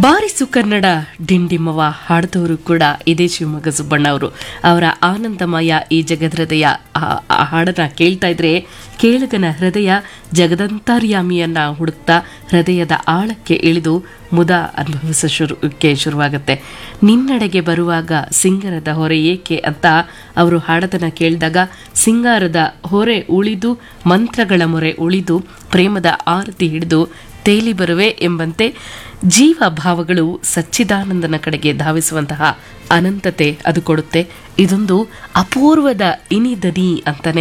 ಬಾರಿಸು ಕನ್ನಡ ಡಿಂಡಿಮವ ಹಾಡಿದವರು ಕೂಡ ಇದೇ ಶಿವಮೊಗ್ಗ ಸುಬ್ಬಣ್ಣ ಅವರು ಅವರ ಆನಂದಮಯ ಈ ಜಗದೃದಯ ಆ- ಆ ಹಾಡನ್ನ ಕೇಳ್ತಾ ಇದ್ರೆ ಕೇಳುಗನ ಹೃದಯ ಜಗದಂತರ್ಯಾಮಿಯನ್ನ ಹುಡುಕ್ತಾ ಹೃದಯದ ಆಳಕ್ಕೆ ಇಳಿದು ಮುದ ಅನುಭವಿಸ ಶುರುಕ್ಕೆ ಶುರುವಾಗುತ್ತೆ ನಿನ್ನಡೆಗೆ ಬರುವಾಗ ಸಿಂಗರದ ಹೊರೆ ಏಕೆ ಅಂತ ಅವರು ಹಾಡದನ್ನ ಕೇಳಿದಾಗ ಸಿಂಗಾರದ ಹೊರೆ ಉಳಿದು ಮಂತ್ರಗಳ ಮೊರೆ ಉಳಿದು ಪ್ರೇಮದ ಆರತಿ ಹಿಡಿದು ತೇಲಿ ಬರುವೆ ಎಂಬಂತೆ ಜೀವ ಭಾವಗಳು ಸಚ್ಚಿದಾನಂದನ ಕಡೆಗೆ ಧಾವಿಸುವಂತಹ ಅನಂತತೆ ಅದು ಕೊಡುತ್ತೆ ಇದೊಂದು ಅಪೂರ್ವದ ಇನಿದನಿ ಅಂತಾನೆ